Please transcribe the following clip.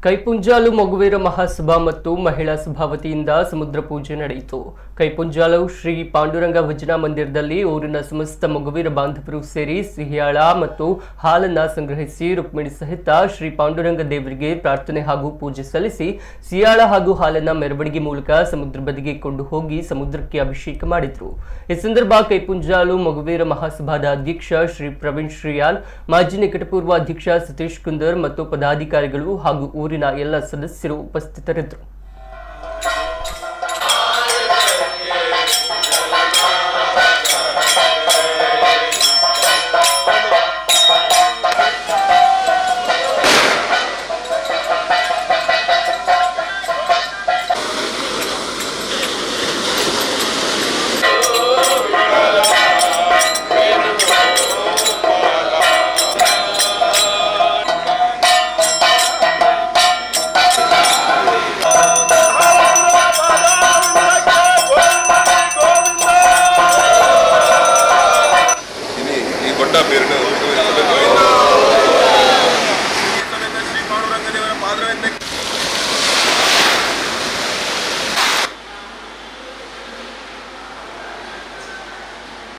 ಕೈಪುಂಜಾಲು ಮಗುವೀರ ಮಹಾಸಭಾ ಮತ್ತು ಮಹಿಳಾ ಸಭಾ ವತಿಯಿಂದ ಸಮುದ್ರ ಪೂಜೆ ನಡೆಯಿತು ಕೈಪುಂಜಾಲು ಶ್ರೀ ಪಾಂಡುರಂಗ ಭಜನಾ ಮಂದಿರದಲ್ಲಿ ಊರಿನ ಸಮಸ್ತ ಮಗುವೀರ ಬಾಂಧವರು ಸೇರಿ ಸಿಹಿಯಾಳ ಮತ್ತು ಹಾಲನ್ನ ಸಂಗ್ರಹಿಸಿ ರುಕ್ಮಿಣಿ ಸಹಿತ ಶ್ರೀ ಪಾಂಡುರಂಗ ದೇವರಿಗೆ ಪ್ರಾರ್ಥನೆ ಹಾಗೂ ಪೂಜೆ ಸಲ್ಲಿಸಿ ಸಿಯಾಳ ಹಾಗೂ ಹಾಲನ್ನ ಮೆರವಣಿಗೆ ಮೂಲಕ ಸಮುದ್ರ ಬದಿಗೆ ಕೊಂಡು ಹೋಗಿ ಸಮುದ್ರಕ್ಕೆ ಅಭಿಷೇಕ ಮಾಡಿದ್ರು ಈ ಸಂದರ್ಭ ಕೈಪುಂಜಾಲು ಮಗುವೀರ ಮಹಾಸಭಾದ ಅಧ್ಯಕ್ಷ ಶ್ರೀ ಪ್ರವೀಣ್ ಶ್ರೀಯಾಲ್ ಮಾಜಿ ನಿಕಟಪೂರ್ವ ಅಧ್ಯಕ್ಷ ಸತೀಶ್ ಕುಂದರ್ ಮತ್ತು ಪದಾಧಿಕಾರಿಗಳು ಹಾಗೂ ಊರಿನ ಎಲ್ಲ ಸದಸ್ಯರು ಉಪಸ್ಥಿತರಿದ್ದರು